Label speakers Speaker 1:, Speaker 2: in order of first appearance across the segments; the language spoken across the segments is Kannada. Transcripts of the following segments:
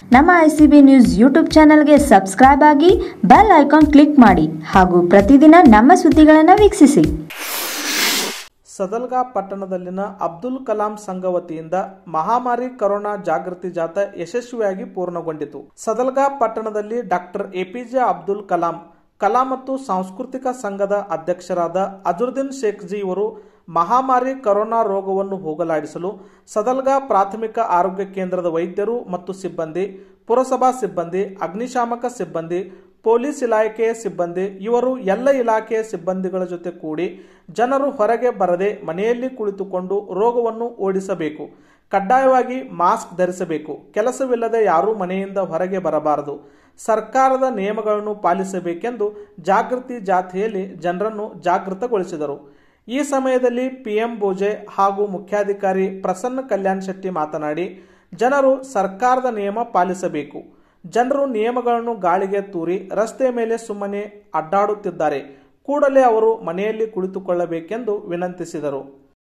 Speaker 1: ನಮ್ಮ I C B news YouTube ಚಾನಲ್ಗೆ ಸಬ್ಸ್ಕ್ರೈಬ್ ಆಗಿ ಬೆಲ್ ಐಕಾನ್ ಕ್ಲಿಕ್ ಮಾಡಿ ಹಾಗೂ ಪ್ರತಿದಿನ ನಮ್ಮ ಸುದ್ದಿಗಳನ್ನು ವೀಕ್ಷಿಸಿ
Speaker 2: ಸದಲ್ಗಾ ಪಟ್ಟಣದಲ್ಲಿನ ಅಬ್ದುಲ್ ಕಲಾಂ ಸಂಘ ವತಿಯಿಂದ ಮಹಾಮಾರಿ ಕರೋನಾ ಜಾಗೃತಿ ಜಾಥಾ ಯಶಸ್ವಿಯಾಗಿ ಪೂರ್ಣಗೊಂಡಿತು ಸದಲ್ಗಾ ಪಟ್ಟಣದಲ್ಲಿ ಡಾಕ್ಟರ್ ಎಪಿಜೆ ಅಬ್ದುಲ್ ಕಲಾಂ ಕಲಾ ಮತ್ತು ಸಾಂಸ್ಕೃತಿಕ ಸಂಘದ ಅಧ್ಯಕ್ಷರಾದ ಅಜುರ್ದೀನ್ ಶೇಖ್ಜಿ ಇವರು ಮಹಾಮಾರಿ ಕರೋನಾ ರೋಗವನ್ನು ಹೋಗಲಾಡಿಸಲು ಸದಲ್ಗಾ ಪ್ರಾಥಮಿಕ ಆರೋಗ್ಯ ಕೇಂದ್ರದ ವೈದ್ಯರು ಮತ್ತು ಸಿಬ್ಬಂದಿ ಪುರಸಭಾ ಸಿಬ್ಬಂದಿ ಅಗ್ನಿಶಾಮಕ ಸಿಬ್ಬಂದಿ ಪೊಲೀಸ್ ಇಲಾಖೆಯ ಸಿಬ್ಬಂದಿ ಇವರು ಎಲ್ಲ ಇಲಾಖೆಯ ಸಿಬ್ಬಂದಿಗಳ ಜೊತೆ ಕೂಡಿ ಜನರು ಹೊರಗೆ ಬರದೆ ಮನೆಯಲ್ಲಿ ಕುಳಿತುಕೊಂಡು ರೋಗವನ್ನು ಓಡಿಸಬೇಕು ಕಡ್ಡಾಯವಾಗಿ ಮಾಸ್ಕ್ ಧರಿಸಬೇಕು ಕೆಲಸವಿಲ್ಲದೆ ಯಾರೂ ಮನೆಯಿಂದ ಹೊರಗೆ ಬರಬಾರದು ಸರ್ಕಾರದ ನಿಯಮಗಳನ್ನು ಪಾಲಿಸಬೇಕೆಂದು ಜಾಗೃತಿ ಜಾಥೆಯಲ್ಲಿ ಜನರನ್ನು ಜಾಗೃತಗೊಳಿಸಿದರು ಈ ಸಮಯದಲ್ಲಿ ಪಿಎಂ ಬೋಜೆ ಹಾಗೂ ಮುಖ್ಯಾಧಿಕಾರಿ ಪ್ರಸನ್ನ ಕಲ್ಯಾಣ್ ಶೆಟ್ಟಿ ಮಾತನಾಡಿ ಜನರು ಸರ್ಕಾರದ ನಿಯಮ ಪಾಲಿಸಬೇಕು ಜನರು ನಿಯಮಗಳನ್ನು ಗಾಳಿಗೆ ತೂರಿ ರಸ್ತೆ ಮೇಲೆ ಸುಮ್ಮನೆ ಅಡ್ಡಾಡುತ್ತಿದ್ದಾರೆ ಕೂಡಲೇ ಅವರು ಮನೆಯಲ್ಲಿ ಕುಳಿತುಕೊಳ್ಳಬೇಕೆಂದು ವಿನಂತಿಸಿದರು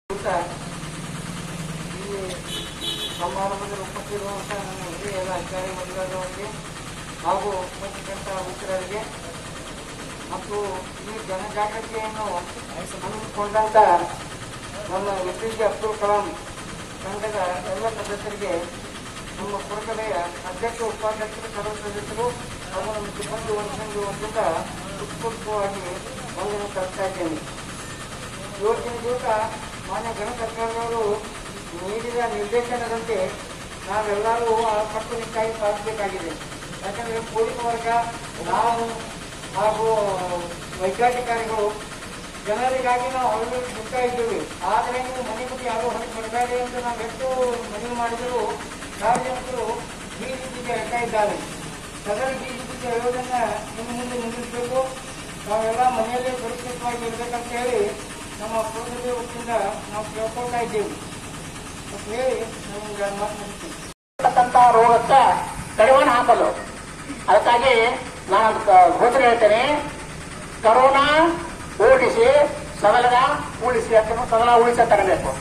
Speaker 3: ಸಮಾರಂಭದಲ್ಲಿ ಉಪಸ್ಥಿತಿರುವಂಥ ನನ್ನ ಹಿರಿಯ ಅಧಿಕಾರಿ ವರ್ಗದವರಿಗೆ ಹಾಗೂ ಉಪಸ್ಥಿತ ಮಿತ್ರರಿಗೆ ಮತ್ತು ಈ ಜನಜಾಗೃತಿಯನ್ನು ಹಮ್ಮಿಕೊಂಡಂಥ ನಮ್ಮ A P J Abdul Kalam ಸಂಘದ ಎಲ್ಲ ಸದಸ್ಯರಿಗೆ ನಮ್ಮ ಪುರಸಭೆಯ ಅಧ್ಯಕ್ಷ ಉಪಾಧ್ಯಕ್ಷರು ಸರ್ವ ಸದಸ್ಯರು ಹಾಗೂ ನಮ್ಮ ಸಿಬ್ಬಂದಿ ವರ್ಗದಿಂದ ವರ್ಗದ ಉತ್ಪೂರ್ವವಾಗಿ ವಂದನೆ ತರ್ತಾ ಇದ್ದೇನೆ ಇವತ್ತಿನ ದಿವಸ ಮಾನ್ಯ ಗಣ ಸರ್ಕಾರದವರು ನೀಡಿದ ನಿರ್ದೇಶನದಂತೆ ನಾವೆಲ್ಲರೂ ಆ ಕಟ್ಟುನಿಟ್ಟಾಗಿ ಪಾಲಿಸಬೇಕಾಗಿದೆ ಯಾಕಂದರೆ ಪೊಲೀಸ್ ವರ್ಗ ನಾವು ಹಾಗೂ ವೈದ್ಯಾಧಿಕಾರಿಗಳು ಜನರಿಗಾಗಿ ನಾವು ಹೊರಗೆ ಬಿಡ್ತಾ ಇದ್ದೀವಿ ಆದರೆ ನೀವು ಮನೆ ಬಿಟ್ಟು ಯಾರು ಹೊರಗೆ ಬರಬೇಡಿ ಅಂತ ನಾವು ಎಷ್ಟು ಮನವಿ ಮಾಡಿದರೂ ಸಾರ್ವಜನಿಕರು ಈ ರೀತಿಗೆ ಹೇಳ್ತಾ ಇದ್ದಾರೆ ಸದನ ಈ ರೀತಿ ಹೇಳೋದನ್ನ ಇನ್ನು ಮುಂದೆ ಮುಂದಿಸಬೇಕು ನಾವೆಲ್ಲ ಮನೆಯಲ್ಲೇ ಸುರಕ್ಷಿತವಾಗಿ ಇರಬೇಕಂತ ಹೇಳಿ ನಮ್ಮ ಪುರಸಭೆ ವತಿಯಿಂದ ನಾವು ಕೇಳ್ಕೊಳ್ತಾ ಇದ್ದೇವೆ ಅಂತ ಹೇಳಿ ನಮಗೆ ಮಾತು ಮುಗಿಸ್ತೀನಿ
Speaker 4: ಇರ್ತಕ್ಕಂತಹ ರೋಗಕ್ಕೆ ಕಡಿವಾಣ ಹಾಕಲು ಅದಕ್ಕಾಗಿ ನಾನು ಕ- ಘೋಷಣೆ ಹೇಳ್ತೇನೆ ಕರೋನಾ ಓಡಿಸಿ ಸದಲಗ ಉಳಿಸಿ ಅಂತ ಸದಲ ಉಳಿಸಿ ಅಂತ ತರಬೇಕು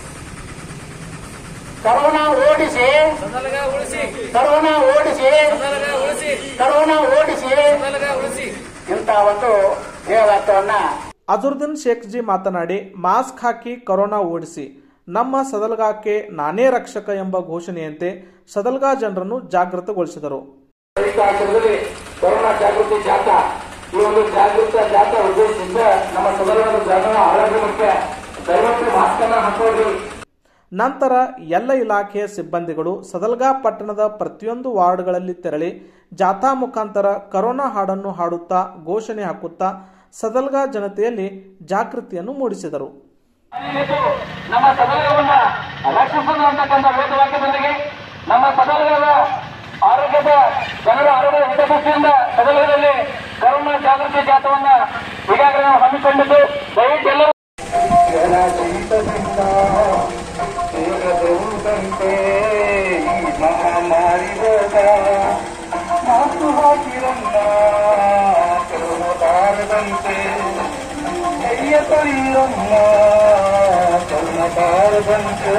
Speaker 4: ಕರೋನಾ ಓಡಿಸಿ ಕರೋನಾ ಓಡಿಸಿ ಕರೋನಾ ಓಡಿಸಿ ಇಂಥ ಒಂದು ಧ್ಯೇಯವಾಕ್ಯವನ್ನ
Speaker 2: ಅಜುರ್ದೀನ್ ಶೇಖ್ಜಿ ಮಾತನಾಡಿ ಮಾಸ್ಕ್ ಹಾಕಿ ಕೊರೋನಾ ಓಡಿಸಿ ನಮ್ಮ ಸದಲ್ಗಾಕ್ಕೆ ನಾನೇ ರಕ್ಷಕ ಎಂಬ ಘೋಷಣೆಯಂತೆ ಸದಲ್ಗಾ ಜನರನ್ನು ಜಾಗೃತಗೊಳಿಸಿದರು
Speaker 4: ಆಶ್ರಮದಲ್ಲಿ ಕೊರೋನಾ ಜಾಗೃತಿ ಜಾಥಾ ಈ ಒಂದು ಜಾಗೃತ ಜಾಥಾ ಉದ್ದೇಶದಿಂದ ನಮ್ಮ ಸದನದ ಜನರ ಆರೋಗ್ಯ ಮುಖ್ಯ ದಯವಿಟ್ಟು ಮಾಸ್ಕ್ ಅನ್ನ ಹಾಕೋರಿ
Speaker 2: ನಂತರ ಎಲ್ಲ ಇಲಾಖೆಯ ಸಿಬ್ಬಂದಿಗಳು ಸದಲ್ಗಾ ಪಟ್ಟಣದ ಪ್ರತಿಯೊಂದು ವಾರ್ಡ್ಗಳಲ್ಲಿ ತೆರಳಿ ಜಾಥಾ ಮುಖಾಂತರ ಕರೋನಾ ಹಾಡನ್ನು ಹಾಡುತ್ತಾ ಘೋಷಣೆ ಹಾಕುತ್ತಾ ಸದಲ್ಗಾ ಜನತೆಯಲ್ಲಿ ಜಾಗೃತಿಯನ್ನು ಮೂಡಿಸಿದರು
Speaker 4: ಇದು ನಮ್ಮ ಸದನವನ್ನ ರಕ್ಷಿಸಲು ಅಂತಕ್ಕಂಥ ವೇದವಾಕ್ಯದೊಂದಿಗೆ ನಮ್ಮ ಸದನದ ಆರೋಗ್ಯದ ಜನರ ಆರೋಗ್ಯದ ಹಿತದೃಷ್ಟಿಯಿಂದ ಸದನದಲ್ಲಿ ಕರೋನಾ ಜಾಗೃತಿ ಜಾಥವನ್ನ ಈಗಾಗಲೇ ನಾವು ಹಮ್ಮಿಕೊಂಡಿದ್ದು ದಯವಿಟ್ಟು ಎಲ್ಲರೂ
Speaker 3: ಮಹಾಮಾರಿ ರೋಗ ಮಾತು ಹಾಕಿರನ್ನ ಕರುಣಬಾರದಂತೆ ಕೈಯ ತೊಳೆಯಮ್ಮ ಕರುಣಬಾರದಂತೆ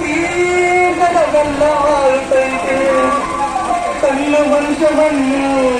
Speaker 3: ತನ್ನ ವಂಶವನ್ನು